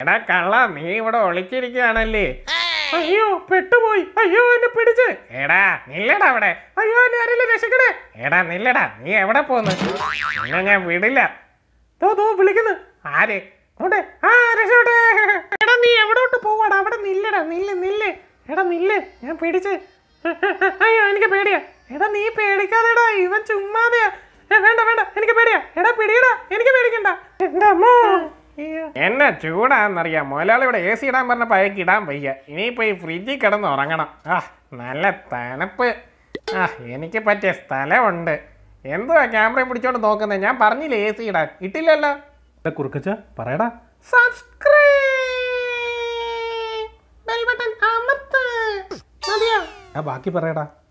എടാ കള്ള നീ ഇവിടെ ഒളിച്ചിരിക്കുകയാണല്ലേ അയ്യോ പെട്ടുപോയി അയ്യോ എന്നെ പിടിച്ച് എടാ നില്ലടാ അവിടെ അയ്യോ എന്നെ ആരെങ്കിലും രക്ഷിക്കണേ എടാ നില്ലടാ നീ എവിടെ പോന്ന് നിന്നെ ഞാൻ വിടില്ല ദോ ദോ വിളിക്കുന്നു ആര് അവിടെ ആ രക്ഷോട്ടെ എടാ നീ എവിടോട്ട് പോവാടാ അവിടെ നില്ലടാ നില്ല് നില്ല് എടാ നില്ല് ഞാൻ പിടിച്ച് അയ്യോ എനിക്ക് പേടിയാ എടാ നീ പേടിക്കാതെടാ ഇവൻ ചുമ്മാതെയാ ഏ, വേണ്ട വേണ്ട എനിക്ക് പേടിയാ എടാ പിടിയടാ എനിക്ക് പേടിക്കണ്ട എന്റെ അമ്മോ എന്നെ ചൂടാന്നറിയാം മുതലാളി ഇവിടെ എ സി ഇടാൻ പറഞ്ഞപ്പോൾ അയക്ക് ഇടാൻ വയ്യ ഇനിയിപ്പോൾ ഈ ഫ്രിഡ്ജിൽ കിടന്ന് ഉറങ്ങണം ആ നല്ല തണുപ്പ് ആ എനിക്ക് പറ്റിയ സ്ഥലമുണ്ട് എന്തുവാ ക്യാമറ പിടിച്ചോണ്ട് നോക്കുന്നത് ഞാൻ പറഞ്ഞില്ലേ എ സി ഇടാൻ ഇട്ടില്ലല്ലോ കുറുക്കച്ച പറയടാ സബ്സ്ക്രൈബ് ബെൽ ബട്ടൺ അമർത്ത് മതിയോ ആ ബാക്കി പറയടാ